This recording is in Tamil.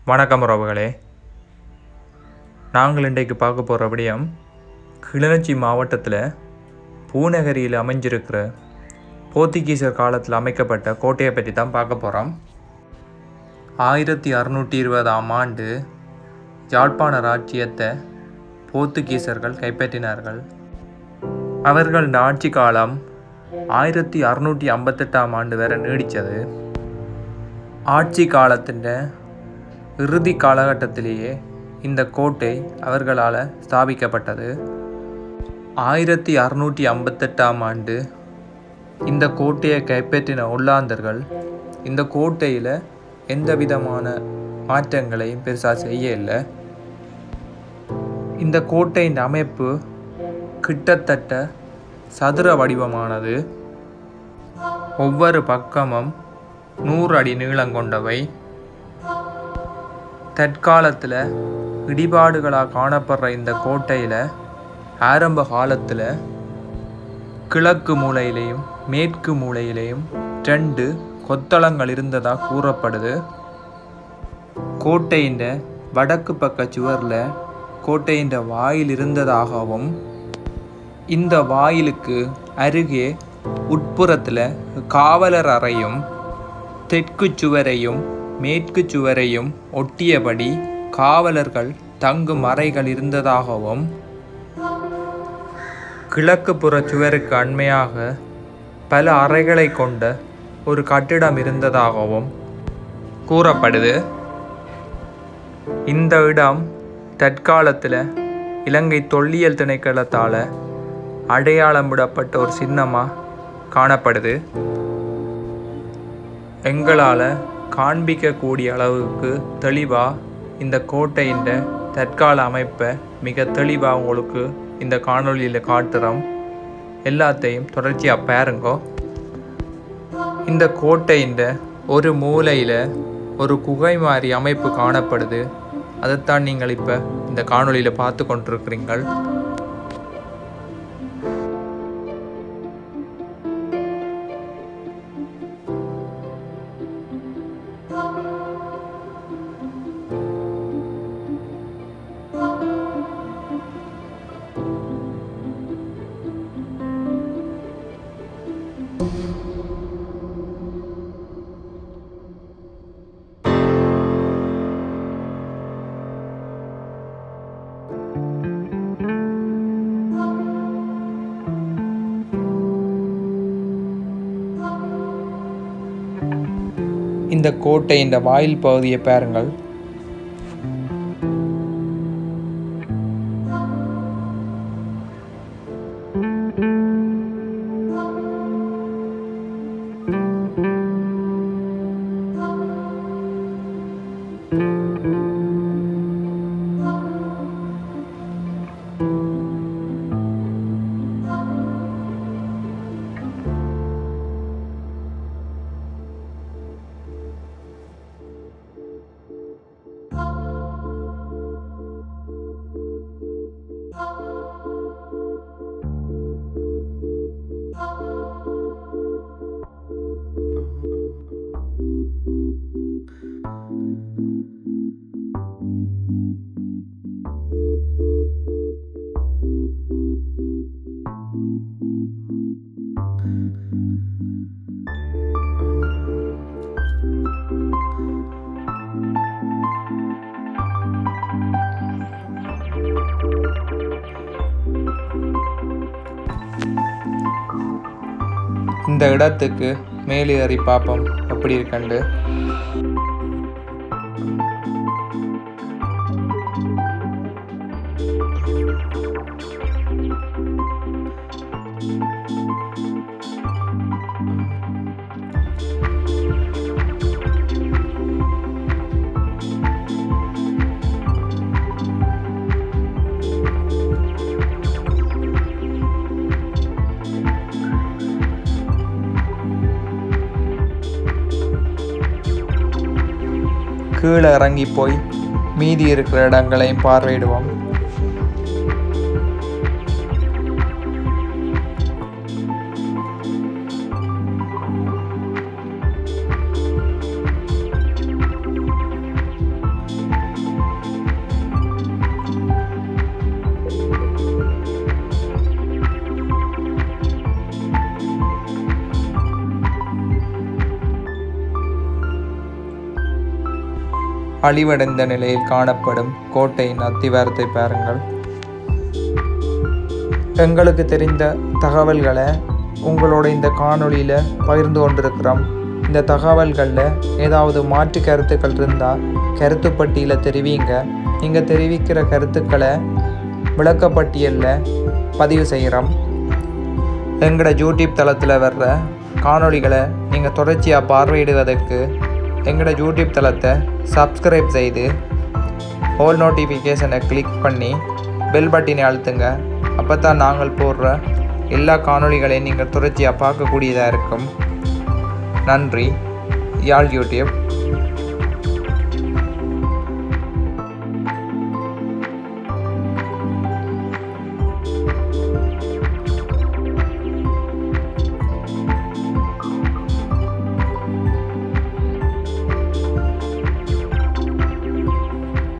வணக்கம் உறவுகளே நாங்கள் இன்றைக்கு பார்க்க போகிற விடயம் கிளிநொச்சி மாவட்டத்தில் பூநகரியில் அமைஞ்சிருக்கிற போர்த்துகீசர் காலத்தில் அமைக்கப்பட்ட கோட்டையை பற்றி தான் பார்க்க போகிறோம் ஆயிரத்தி அறுநூற்றி இருபதாம் ஆண்டு யாழ்ப்பாண ராஜ்ஜியத்தை போர்த்துகீசர்கள் கைப்பற்றினார்கள் அவர்கள் ஆட்சி காலம் ஆயிரத்தி அறுநூற்றி ஐம்பத்தெட்டாம் ஆண்டு வரை நீடித்தது ஆட்சி காலத்தின் இறுதி காலகட்டத்திலேயே இந்த கோட்டை அவர்களால் ஸ்தாபிக்கப்பட்டது ஆயிரத்தி அறுநூற்றி ஐம்பத்தெட்டாம் ஆண்டு இந்த கோட்டையை கைப்பற்றின ஒல்லாந்தர்கள் இந்த கோட்டையில் எந்த விதமான மாற்றங்களையும் பெருசாக செய்ய இல்லை இந்த கோட்டையின் அமைப்பு கிட்டத்தட்ட சதுர வடிவமானது ஒவ்வொரு பக்கமும் நூறு அடி நீளம் கொண்டவை தற்காலத்தில் இடிபாடுகளாக காணப்படுற இந்த கோட்டையில் ஆரம்ப காலத்தில் கிழக்கு மூலையிலையும் மேற்கு மூலையிலையும் ரெண்டு கொத்தளங்கள் இருந்ததாக கூறப்படுது கோட்டையின் வடக்கு பக்க சுவரில் கோட்டையின் வாயில் இருந்ததாகவும் இந்த வாயிலுக்கு அருகே உட்புறத்தில் காவலர் அறையும் தெற்கு சுவரையும் மேற்கு சுவரையும் ஒட்டியபடி காவலர்கள் தங்கும் அறைகள் இருந்ததாகவும் கிழக்கு புற சுவருக்கு அண்மையாக பல அறைகளை கொண்ட ஒரு கட்டிடம் இருந்ததாகவும் கூறப்படுது இந்த இடம் தற்காலத்தில் இலங்கை தொல்லியல் திணைக்களத்தால் அடையாளம் விடப்பட்ட ஒரு சின்னமாக காணப்படுது எங்களால் காண்பிக்கக்கூடிய அளவுக்கு தெளிவாக இந்த கோட்டையின் தற்கால அமைப்பை மிக தெளிவாக உங்களுக்கு இந்த காணொளியில் காட்டுறோம் எல்லாத்தையும் தொடர்ச்சியாக பாருங்கோ இந்த கோட்டையின் ஒரு மூலையில் ஒரு குகை மாதிரி அமைப்பு காணப்படுது அதைத்தான் நீங்கள் இப்போ இந்த காணொளியில் பார்த்து கொண்டிருக்கிறீங்கள் இந்த கோட்டையின் வாயில் பகுதியை பாருங்கள் இந்த இடத்துக்கு மேலேறி பார்ப்போம் எப்படி இருக்கண்டு கீழே இறங்கி போய் மீதி இருக்கிற இடங்களையும் பார்வையிடுவோம் அழிவடைந்த நிலையில் காணப்படும் கோட்டையின் அத்திவாரத்தை பாருங்கள் எங்களுக்கு தெரிந்த தகவல்களை உங்களோட இந்த காணொளியில் பகிர்ந்து கொண்டிருக்கிறோம் இந்த தகவல்களில் ஏதாவது மாற்று கருத்துக்கள் இருந்தால் கருத்துப்பட்டியில் தெரிவிங்க நீங்கள் தெரிவிக்கிற கருத்துக்களை விளக்கப்பட்டியலில் பதிவு செய்கிறோம் எங்களோட யூடியூப் தளத்தில் வர்ற காணொளிகளை நீங்கள் தொடர்ச்சியாக பார்வையிடுவதற்கு எங்களோட யூடியூப் தளத்தை சப்ஸ்கிரைப் செய்து ஆல் நோட்டிஃபிகேஷனை கிளிக் பண்ணி பெல் பட்டினை அழுத்துங்க அப்போ தான் நாங்கள் போடுற எல்லா காணொளிகளையும் நீங்கள் தொடர்ச்சியாக பார்க்கக்கூடியதாக இருக்கும் நன்றி யாழ் யூடியூப்